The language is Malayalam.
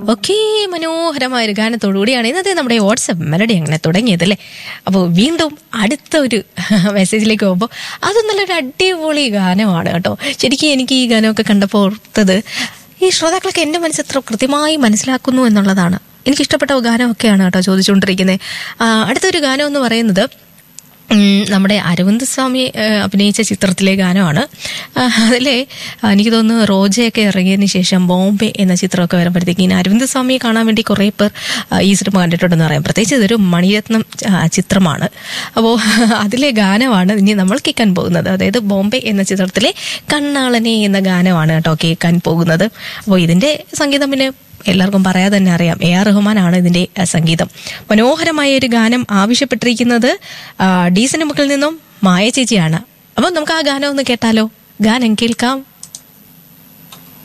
ഓക്കെ മനോഹരമായ ഒരു ഗാനത്തോടുകൂടിയാണ് ഇന്നത്തെ നമ്മുടെ വാട്സപ്പ് മെലഡി അങ്ങനെ തുടങ്ങിയത് അല്ലേ അപ്പോൾ വീണ്ടും അടുത്ത ഒരു മെസ്സേജിലേക്ക് പോകുമ്പോൾ അത് നല്ലൊരു അടിപൊളി ഗാനമാണ് കേട്ടോ ശരിക്കും എനിക്ക് ഈ ഗാനമൊക്കെ കണ്ടപ്പോൾ ഓർത്തത് ഈ ശ്രോതാക്കളൊക്കെ എൻ്റെ മനസ്സ് എത്ര കൃത്യമായി മനസ്സിലാക്കുന്നു എന്നുള്ളതാണ് എനിക്ക് ഇഷ്ടപ്പെട്ട ഗാനമൊക്കെയാണ് കേട്ടോ ചോദിച്ചുകൊണ്ടിരിക്കുന്നത് അടുത്തൊരു ഗാനം എന്ന് പറയുന്നത് ഉം, നമ്മുടെ അരവിന്ദ് സ്വാമി ആ, അഭിനയിച്ച ചിത്രത്തിലെ ഗാനമാണ് ആ, അതിലെ ആ, എനിക്ക് തോന്നുന്നു റോജയൊക്കെ ഇറങ്ങിയതിന് ശേഷം ബോംബെ എന്ന ചിത്രമൊക്കെ വരുമ്പോഴത്തേക്ക് ഇനി അരവിന്ദ് സ്വാമിയെ കാണാൻ വേണ്ടി കുറേ പേർ ആ, ഈ സിനിമ കണ്ടിട്ടുണ്ടെന്ന് പറയാം പ്രത്യേകിച്ച് ഇതൊരു മണിരത്നം ആ, ചിത്രമാണ് അപ്പോൾ അതിലെ ഗാനമാണ് ഇനി നമ്മൾ കേൾക്കാൻ പോകുന്നത് അതായത് ബോംബെ എന്ന ചിത്രത്തിലെ കണ്ണാളനെ എന്ന ഗാനമാണ് കേട്ടോ കേൾക്കാൻ പോകുന്നത് അപ്പോൾ ഇതിന്റെ സംഗീതം പിന്നെ എല്ലാവർക്കും പറയാതെ തന്നെ അറിയാം എ ആർ റഹ്മാനാണ് ഇതിന്റെ ആ, സംഗീതം മനോഹരമായ ഒരു ഗാനം ആവശ്യപ്പെട്ടിരിക്കുന്നത് ആ, ഡി സിനിമകളിൽ നിന്നും മായ ചേച്ചിയാണ് അപ്പൊ നമുക്ക് ആ ഗാനം ഒന്ന് കേട്ടാലോ ഗാനം കേൾക്കാം